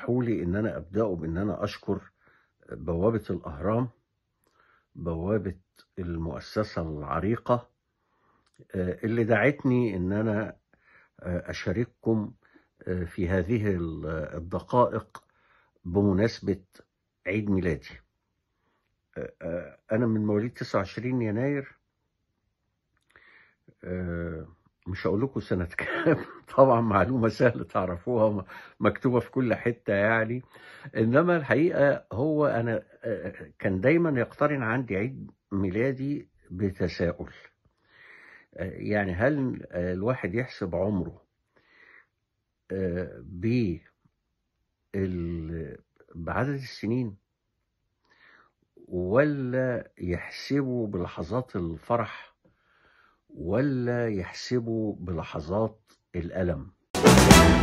اسمحوا لي ان انا ابداه بان انا اشكر بوابه الاهرام بوابه المؤسسه العريقه آه، اللي دعتني ان انا آه، اشارككم آه، في هذه ال- الدقائق بمناسبه عيد ميلادي آه، آه، انا من مواليد 29 يناير آه، مش هقول لكم سنة كام طبعا معلومة سهلة تعرفوها م- مكتوبة في كل حتة يعني إنما الحقيقة هو أنا آه، كان دايما يقترن عندي عيد ميلادي بتساؤل آه، يعني هل آه، الواحد يحسب عمره آه، ب ال- بعدد السنين ولا يحسبه بلحظات الفرح ولا يحسبه بلحظات الألم